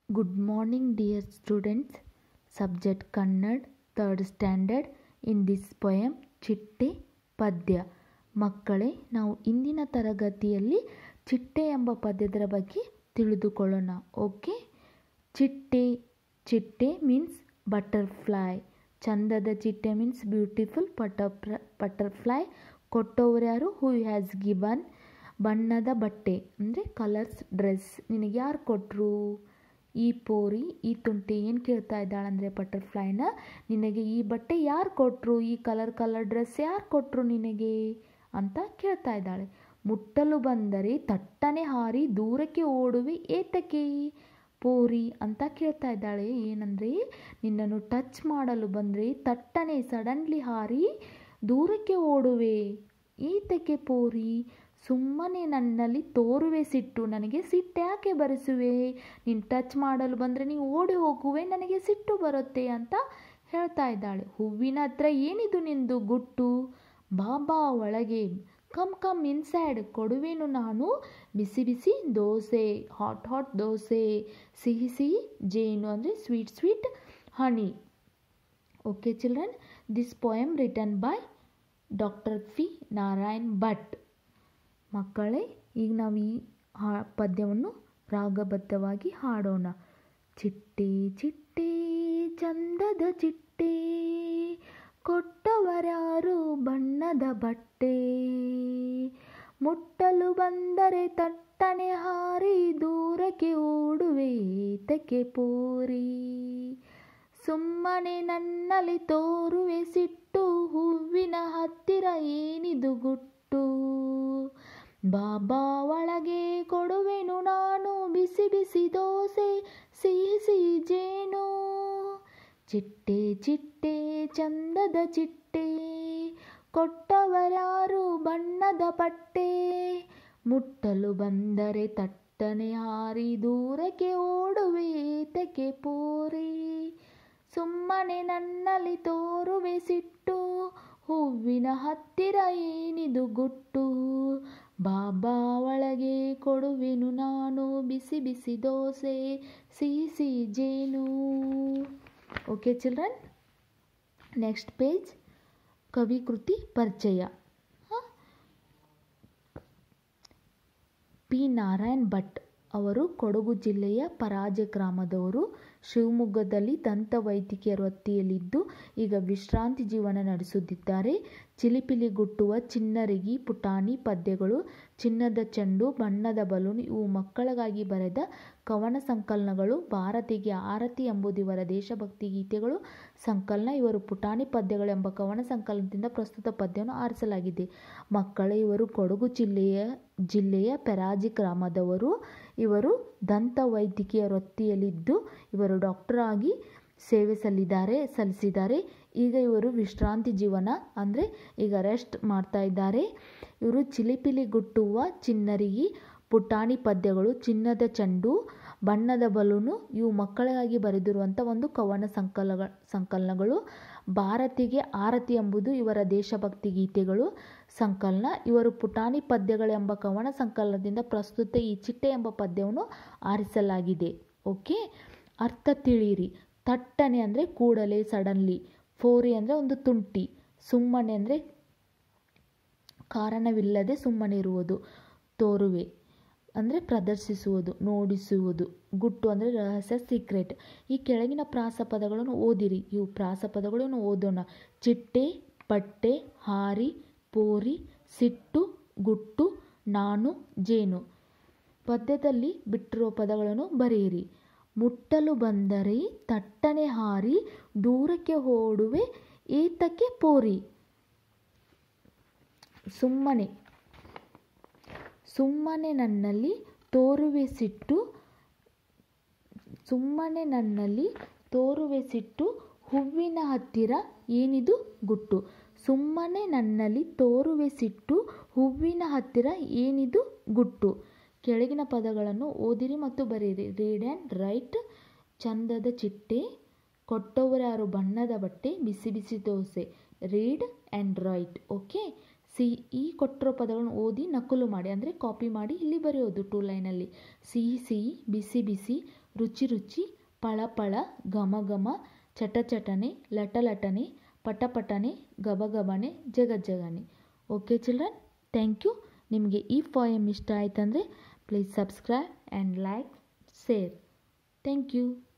Good morning, dear students. Subject Kannad, third standard. In this poem, ಚಿಟ್ಟೆ ಪದ್ಯ ಮಕ್ಕಳೇ ನಾವು ಇಂದಿನ ತರಗತಿಯಲ್ಲಿ ಚಿಟ್ಟೆ ಎಂಬ ಪದ್ಯದ ಬಗ್ಗೆ ತಿಳಿದುಕೊಳ್ಳೋಣ ಓಕೆ ಚಿಟ್ಟೆ ಚಿಟ್ಟೆ ಮೀನ್ಸ್ ಬಟರ್ಫ್ಲೈ ಚಂದದ ಚಿಟ್ಟೆ ಮೀನ್ಸ್ ಬ್ಯೂಟಿಫುಲ್ ಬಟರ್ ಬಟರ್ಫ್ಲೈ ಕೊಟ್ಟವರು ಯಾರು ಹೂ ಹ್ಯಾಸ್ ಗಿವನ್ ಬಣ್ಣದ ಬಟ್ಟೆ ಅಂದರೆ ಕಲರ್ಸ್ ಡ್ರೆಸ್ ನಿನಗೆ ಯಾರು ಕೊಟ್ಟರು ಈ ಪೋರಿ ಈ ತುಂಟಿ ಏನು ಕೇಳ್ತಾ ಇದ್ದಾಳಂದರೆ ಬಟರ್ಫ್ಲೈನ ನಿನಗೆ ಈ ಬಟ್ಟೆ ಯಾರು ಕೊಟ್ಟರು ಈ ಕಲರ್ ಕಲರ್ ಡ್ರೆಸ್ ಯಾರು ಕೊಟ್ಟರು ನಿನಗೆ ಅಂತ ಕೇಳ್ತಾ ಇದ್ದಾಳೆ ಮುಟ್ಟಲು ಬಂದರೆ ತಟ್ಟನೆ ಹಾರಿ ದೂರಕ್ಕೆ ಓಡುವೆ ಏತಕ್ಕೆ ಪೋರಿ ಅಂತ ಕೇಳ್ತಾ ಇದ್ದಾಳೆ ಏನಂದರೆ ನಿನ್ನನ್ನು ಟಚ್ ಮಾಡಲು ಬಂದರೆ ತಟ್ಟನೆ ಸಡನ್ಲಿ ಹಾರಿ ದೂರಕ್ಕೆ ಓಡುವೆ ಈತಕ್ಕೆ ಪೋರಿ ಸುಮ್ಮನೆ ನನ್ನಲ್ಲಿ ತೋರುವೆ ಸಿಟ್ಟು ನನಗೆ ಸಿಟ್ಟು ಯಾಕೆ ಬರೆಸುವೆ ನೀನು ಟಚ್ ಮಾಡಲು ಬಂದರೆ ನೀವು ಓಡಿ ಹೋಗುವೆ ನನಗೆ ಸಿಟ್ಟು ಬರುತ್ತೆ ಅಂತ ಹೇಳ್ತಾ ಇದ್ದಾಳೆ ಹೂವಿನ ಹತ್ರ ಏನಿದು ನಿಂದು ಗುಟ್ಟು ಬಾಬಾ ಒಳಗೆ ಕಮ್ ಕಮ್ ಇನ್ಸೈಡ್ ಕೊಡುವೆನು ನಾನು ಬಿಸಿ ಬಿಸಿ ದೋಸೆ ಹಾಟ್ ಹಾಟ್ ದೋಸೆ ಸಿಹಿ ಸಿಹಿ ಜೇನು ಅಂದರೆ sweet sweet honey okay children this poem written by doctor P Narayan Bhat ಮಕ್ಕಳೇ ಈಗ ನಾವು ಈ ಹಾ ಪದ್ಯವನ್ನು ರಾಗಬದ್ಧವಾಗಿ ಹಾಡೋಣ ಚಿಟ್ಟೆ ಚಿಟ್ಟೆ ಚಂದದ ಚಿಟ್ಟೆ ಕೊಟ್ಟವರ್ಯಾರು ಬಣ್ಣದ ಬಟ್ಟೆ ಮುಟ್ಟಲು ಬಂದರೆ ತಟ್ಟನೆ ಹಾರಿ ದೂರಕ್ಕೆ ಓಡುವೆ ಏತಕ್ಕೆ ಪೋರಿ ಸುಮ್ಮನೆ ನನ್ನಲ್ಲಿ ತೋರುವೆ ಸಿಟ್ಟು ಹೂವಿನ ಹತ್ತಿರ ಏನಿದು ಗುಟ್ಟು ಬಾಬಾ ಒಳಗೆ ಕೊಡುವೆನು ನಾನು ಬಿಸಿ ಬಿಸಿ ದೋಸೆ ಸಿಹಿ ಸಿಹಿ ಜೇನು ಚಿಟ್ಟೆ ಚಿಟ್ಟೆ ಚಂದದ ಚಿಟ್ಟೆ ಕೊಟ್ಟವರ್ಯಾರು ಬಣ್ಣದ ಪಟ್ಟೆ ಮುಟ್ಟಲು ಬಂದರೆ ತಟ್ಟನೆ ಹಾರಿ ದೂರಕ್ಕೆ ಓಡುವೆ ಏತಕ್ಕೆ ಪೋರಿ ಸುಮ್ಮನೆ ನನ್ನಲ್ಲಿ ತೋರುವೆ ಸಿಟ್ಟು ಹೂವಿನ ಹತ್ತಿರ ಏನಿದು ಗುಟ್ಟು ಬಾಬಾ ಒಳಗೆ ಕೊಡುವೆನು ನಾನು ಬಿಸಿ ಬಿಸಿ ದೋಸೆ ಸಿಹಿ ಸಿಹಿ ಜೇನು ಓಕೆ ಚಿಲ್ಡ್ರನ್ ನೆಕ್ಸ್ಟ್ ಪೇಜ್ ಕವಿಕೃತಿ ಪರಿಚಯ ಪಿ ನಾರಾಯಣ್ ಭಟ್ ಅವರು ಕೊಡಗು ಜಿಲ್ಲೆಯ ಪರಾಜೆ ಗ್ರಾಮದವರು ಶಿವಮೊಗ್ಗದಲ್ಲಿ ದಂತ ವೈದ್ಯಕೀಯ ವೃತ್ತಿಯಲ್ಲಿದ್ದು ಈಗ ವಿಶ್ರಾಂತಿ ಜೀವನ ನಡೆಸುತ್ತಿದ್ದಾರೆ ಚಿಲಿಪಿಲಿ ಗುಟ್ಟುವ ಚಿನ್ನರಿಗಿ ಪುಟಾಣಿ ಪದ್ಯಗಳು ಚಿನ್ನದ ಚೆಂಡು ಬಣ್ಣದ ಬಲೂನ್ ಇವು ಮಕ್ಕಳಿಗಾಗಿ ಬರೆದ ಕವನ ಸಂಕಲನಗಳು ಭಾರತಿಗೆ ಆರತಿ ಎಂಬುದು ಇವರ ದೇಶಭಕ್ತಿ ಗೀತೆಗಳು ಸಂಕಲನ ಇವರು ಪುಟಾಣಿ ಪದ್ಯಗಳು ಎಂಬ ಕವನ ಸಂಕಲನದಿಂದ ಪ್ರಸ್ತುತ ಪದ್ಯವನ್ನು ಆರಿಸಲಾಗಿದೆ ಮಕ್ಕಳೇ ಇವರು ಕೊಡಗು ಜಿಲ್ಲೆಯ ಜಿಲ್ಲೆಯ ಪೆರಾಜಿ ಗ್ರಾಮದವರು ಇವರು ದಂತ ವೈದ್ಯಕೀಯ ವೃತ್ತಿಯಲ್ಲಿದ್ದು ಇವರು ಡಾಕ್ಟರ್ ಆಗಿ ಸೇವೆ ಸಲ್ಲಿದ್ದಾರೆ ಸಲ್ಲಿಸಿದ್ದಾರೆ ಈಗ ಇವರು ವಿಶ್ರಾಂತಿ ಜೀವನ ಅಂದರೆ ಈಗ ರೆಸ್ಟ್ ಮಾಡ್ತಾ ಇದ್ದಾರೆ ಇವರು ಚಿಲಿಪಿಲಿ ಗುಟ್ಟುವ ಚಿನ್ನರಿಗಿ ಪುಟಾಣಿ ಪದ್ಯಗಳು ಚಿನ್ನದ ಚೆಂಡು ಬಣ್ಣದ ಬಲೂನು ಇವು ಮಕ್ಕಳಿಗಾಗಿ ಬರೆದಿರುವಂಥ ಒಂದು ಕವನ ಸಂಕಲ ಸಂಕಲನಗಳು ಭಾರತಿಗೆ ಆರತಿ ಎಂಬುದು ಇವರ ದೇಶಭಕ್ತಿ ಗೀತೆಗಳು ಸಂಕಲನ ಇವರು ಪುಟಾಣಿ ಪದ್ಯಗಳೆಂಬ ಕವನ ಸಂಕಲನದಿಂದ ಪ್ರಸ್ತುತ ಈ ಚಿಟ್ಟೆ ಎಂಬ ಪದ್ಯವನ್ನು ಆರಿಸಲಾಗಿದೆ ಓಕೆ ಅರ್ಥ ತಿಳಿಯಿರಿ ತಟ್ಟನೆ ಅಂದರೆ ಕೂಡಲೇ ಸಡನ್ಲಿ ಫೋರಿ ಅಂದರೆ ಒಂದು ತುಂಟಿ ಸುಮ್ಮನೆ ಅಂದರೆ ಕಾರಣವಿಲ್ಲದೆ ಸುಮ್ಮನೆ ಇರುವುದು ತೋರುವೆ ಅಂದರೆ ಪ್ರದರ್ಶಿಸುವುದು ನೋಡಿಸುವುದು ಗುಟ್ಟು ಅಂದರೆ ರಹಸ್ಯ ಸೀಕ್ರೆಟ್ ಈ ಕೆಳಗಿನ ಪ್ರಾಸಪದಗಳನ್ನು ಓದಿರಿ ಇವು ಪ್ರಾಸಪದಗಳನ್ನು ಓದೋಣ ಚಿಟ್ಟೆ ಪಟ್ಟೆ ಹಾರಿ ಪೋರಿ ಸಿಟ್ಟು ಗುಟ್ಟು ನಾನು ಜೇನು ಪದ್ಯದಲ್ಲಿ ಬಿಟ್ಟಿರುವ ಪದಗಳನ್ನು ಬರೆಯಿರಿ ಮುಟ್ಟಲು ಬಂದರೆ ತಟ್ಟನೆ ಹಾರಿ ದೂರಕ್ಕೆ ಓಡುವೆ ಏತಕ್ಕೆ ಪೋರಿ ಸುಮ್ಮನೆ ಸುಮ್ಮನೆ ನನ್ನಲ್ಲಿ ತೋರುವೆ ಸಿಟ್ಟು ಸುಮ್ಮನೆ ನನ್ನಲ್ಲಿ ತೋರುವೆ ಸಿಟ್ಟು ಹೂವಿನ ಹತ್ತಿರ ಏನಿದು ಗುಟ್ಟು ಸುಮ್ಮನೆ ನನ್ನಲ್ಲಿ ತೋರುವೆ ಸಿಟ್ಟು ಹೂವಿನ ಹತ್ತಿರ ಏನಿದು ಗುಟ್ಟು ಕೆಳಗಿನ ಪದಗಳನ್ನು ಓದಿರಿ ಮತ್ತು ಬರೆಯಿರಿ ರೀಡ್ ಆ್ಯಂಡ್ ರೈಟ್ ಚಂದದ ಚಿಟ್ಟೆ ಕೊಟ್ಟವರ್ಯಾರು ಬಣ್ಣದ ಬಟ್ಟೆ ಬಿಸಿ ಬಿಸಿ dosa read and write okay see ಈ ಕೊಟ್ಟಿರೋ ಪದಗಳನ್ನು ಓದಿ ನಕಲು ಮಾಡಿ ಅಂದರೆ ಕಾಪಿ ಮಾಡಿ ಇಲ್ಲಿ ಬರೆಯೋದು ಟೂ ಲೈನಲ್ಲಿ ಸಿಹಿ ಸಿಹಿ ಬಿಸಿ ಬಿಸಿ ರುಚಿ ರುಚಿ ಪಳ ಪಳ ಘಮ ಘಮ ಚಟ ಚಟನೆ ಲಟ ಲಟನೆ ಪಟ ಪಟನೆ ಗಬ ಗಬನೆ ಜಗ ಜಗನೆ ಓಕೆ ಚಿಲ್ಡ್ರನ್ ಥ್ಯಾಂಕ್ ಯು ನಿಮಗೆ ಈ ಪೋಯಮ್ ಇಷ್ಟ ಆಯ್ತಂದರೆ please subscribe and like share thank you